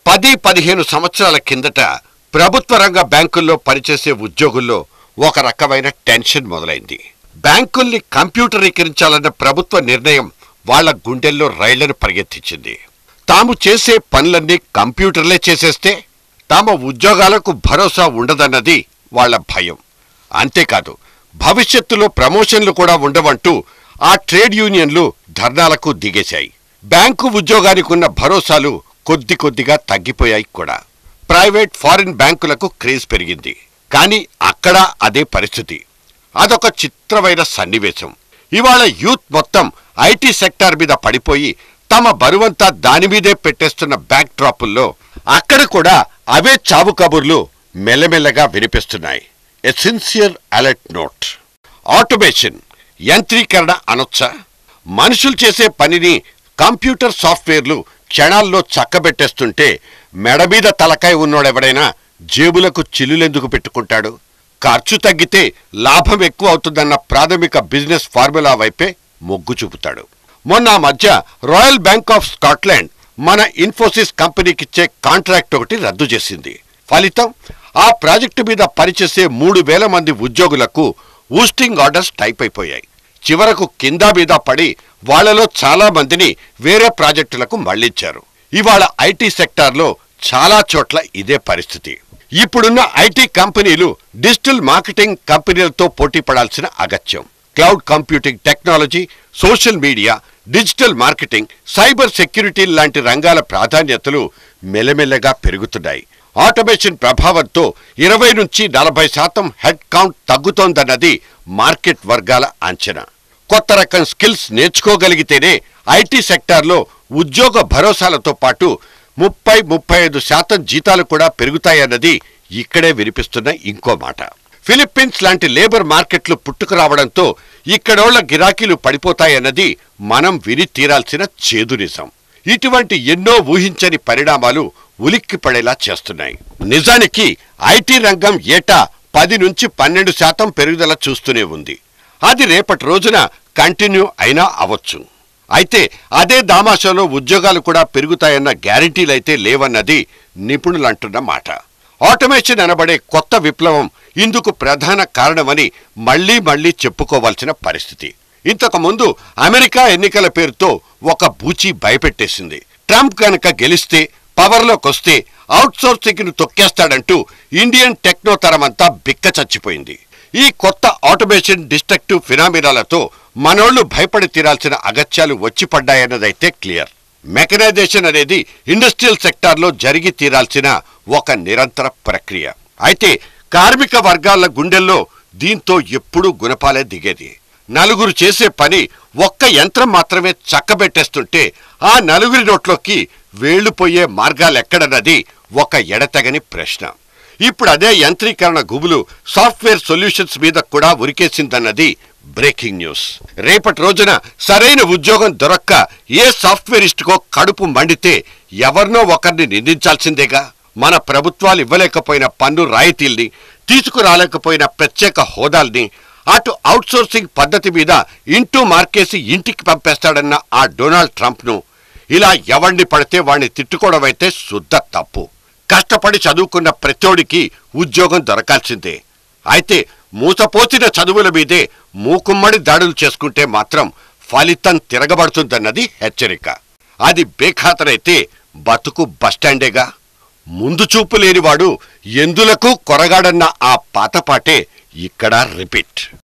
పది పదిహేను సంవత్సరాల కిందట ప్రభుత్వ రంగ బ్యాంకుల్లో పనిచేసే ఉద్యోగుల్లో ఒక రకమైన టెన్షన్ మొదలైంది బ్యాంకుల్ని కంప్యూటరీకరించాలన్న ప్రభుత్వ నిర్ణయం వాళ్ళ గుండెల్లో రైళ్లను పరిగెత్తించింది తాము చేసే పనులన్నీ కంప్యూటర్లే చేసేస్తే తమ ఉద్యోగాలకు భరోసా ఉండదన్నది వాళ్ళ భయం అంతేకాదు భవిష్యత్తులో ప్రమోషన్లు కూడా ఉండవంటూ ఆ ట్రేడ్ యూనియన్లు ధర్నాలకు దిగేశాయి బ్యాంకు ఉద్యోగానికి ఉన్న భరోసాలు కొద్ది కొద్దిగా తగ్గిపోయాయి కూడా ప్రైవేట్ ఫారిన్ బ్యాంకులకు క్రేజ్ పెరిగింది కానీ అక్కడ అదే పరిస్థితి అదొక చిత్రమైన సన్నివేశం ఇవాళ యూత్ మొత్తం ఐటీ సెక్టార్ మీద పడిపోయి తమ బరువంతా దాని మీదే పెట్టేస్తున్న బ్యాక్ డ్రాపుల్లో అక్కడ కూడా అవే చావు కబుర్లు మెల్లమెల్లగా వినిపిస్తున్నాయి ఎసెన్షియల్ అలర్ట్ నోట్ ఆటోమేషన్ యంత్రీకరణ అనొచ్చా మనుషులు చేసే పనిని కంప్యూటర్ సాఫ్ట్వేర్లు క్షణాల్లో చక్కబెట్టేస్తుంటే మెడ మీద తలకాయ ఉన్నోడెవడైనా జేబులకు చిల్లులెందుకు పెట్టుకుంటాడు ఖర్చు తగ్గితే లాభం ఎక్కువ అవుతుందన్న ప్రాథమిక బిజినెస్ ఫార్ములా వైపే మొగ్గు చూపుతాడు మొన్న ఆ మధ్య రాయల్ బ్యాంక్ ఆఫ్ స్కాట్లాండ్ మన ఇన్ఫోసిస్ కంపెనీకిచ్చే కాంట్రాక్ట్ ఒకటి రద్దు చేసింది ఫలితం ఆ ప్రాజెక్టు మీద పనిచేసే మూడు వేల మంది ఉద్యోగులకు ఊస్టింగ్ ఆర్డర్స్ టైప్ అయిపోయాయి చివరకు కింద మీద పడి వాళ్ళలో చాలా మందిని వేరే ప్రాజెక్టులకు మళ్లించారు ఇవాళ ఐటీ సెక్టార్లో చాలా చోట్ల ఇదే పరిస్థితి ఇప్పుడున్న ఐటీ కంపెనీలు డిజిటల్ మార్కెటింగ్ కంపెనీలతో పోటీ పడాల్సిన అగత్యం cloud computing technology social media digital marketing cyber security లాంటి రంగాల ప్రాధాన్యతలు మెల్లమెల్లగా పెరుగుతున్నాయి ఆటోమేషన్ ప్రభావంతో ఇరవై నుంచి నలభై శాతం హెడ్ కౌంట్ తగ్గుతోందన్నది మార్కెట్ వర్గాల అంచనా కొత్త రకం స్కిల్స్ నేర్చుకోగలిగితేనే ఐటీ సెక్టార్లో ఉద్యోగ భరోసాలతో పాటు ముప్పై ముప్పై ఐదు శాతం జీతాలు కూడా పెరుగుతాయన్నది ఇక్కడే వినిపిస్తున్న ఇంకో మాట ఫిలిప్పీన్స్ లాంటి లేబర్ మార్కెట్లు పుట్టుకురావడంతో ఇక్కడోళ్ల గిరాకీలు పడిపోతాయన్నది మనం విని తీరాల్సిన చేదు నిజం ఇటువంటి ఎన్నో ఊహించని పరిణామాలు ఉలిక్కి పడేలా చేస్తున్నాయి నిజానికి ఐటీ రంగం ఏటా పది నుంచి పన్నెండు శాతం పెరుగుదల చూస్తూనే ఉంది అది రేపటి రోజున కంటిన్యూ అయినా అవ్వచ్చు అయితే అదే దామాషాలో ఉద్యోగాలు కూడా పెరుగుతాయన్న గ్యారంటీలైతే లేవన్నది నిపుణులంటున్న మాట ఆటోమేషన్ అనబడే కొత్త విప్లవం ఇందుకు ప్రధాన కారణమని మళ్లీ మళ్లీ చెప్పుకోవాల్సిన పరిస్థితి ఇంతకు ముందు అమెరికా ఎన్నికల పేరుతో ఒక బూచి భయపెట్టేసింది ట్రంప్ గనక గెలిస్తే పవర్లోకొస్తే అవుట్సోర్సింగ్ ను తొక్కేస్తాడంటూ ఇండియన్ టెక్నో తరమంతా బిక్క చచ్చిపోయింది ఈ కొత్త ఆటోమేషన్ డిస్ట్రక్టివ్ ఫినామినాలతో మనోళ్లు భయపడి తీరాల్సిన అగత్యాలు వచ్చి పడ్డాయన్నదైతే క్లియర్ మెకనైజేషన్ అనేది ఇండస్ట్రియల్ సెక్టార్లో జరిగి తీరాల్సిన ఒక నిరంతర ప్రక్రియ అయితే కార్మిక వర్గాల గుండెల్లో దీంతో ఎప్పుడూ గుణపాలే దిగేది నలుగురు చేసే పని ఒక్క యంత్రం మాత్రమే చక్కబెట్టేస్తుంటే ఆ నలుగురి నోట్లోకి వేళ్లుపోయే మార్గాలెక్కడన్నది ఒక ఎడతెగని ప్రశ్న ఇప్పుడు అదే యంత్రీకరణ గుబులు సాఫ్ట్వేర్ సొల్యూషన్స్ మీద కూడా ఉరికేసిందన్నది బ్రేకింగ్ న్యూస్ రేపటి రోజున సరైన ఉద్యోగం దొరక్క ఏ సాఫ్ట్వేరిస్ట్కో కడుపు మండితే ఎవరినో ఒకరిని నిందించాల్సిందేగా మన ప్రభుత్వాలు ఇవ్వలేకపోయిన పన్ను రాయితీల్ని తీసుకురాలేకపోయిన ప్రత్యేక హోదాల్ని అటు అవుట్సోర్సింగ్ పద్ధతి మీద ఇంటూ మార్కేసి ఇంటికి పంపేస్తాడన్న ఆ డొనాల్డ్ ట్రంప్ను ఇలా ఎవణ్ణి పడితే వాణ్ణి తిట్టుకోవడమైతే శుద్ధ తప్పు కష్టపడి చదువుకున్న ప్రతోడికి ఉద్యోగం దొరకాల్సిందే అయితే మూసపోసిన చదువుల మీదే మూకుమ్మడి దాడులు చేసుకుంటే మాత్రం ఫలితం తిరగబడుతుందన్నది హెచ్చరిక అది బేఖాతరైతే బతుకు బస్టాండేగా ముందు చూపు లేనివాడు ఎందులకు కొరగాడన్న ఆ పాతపాటే ఇక్కడ రిపీట్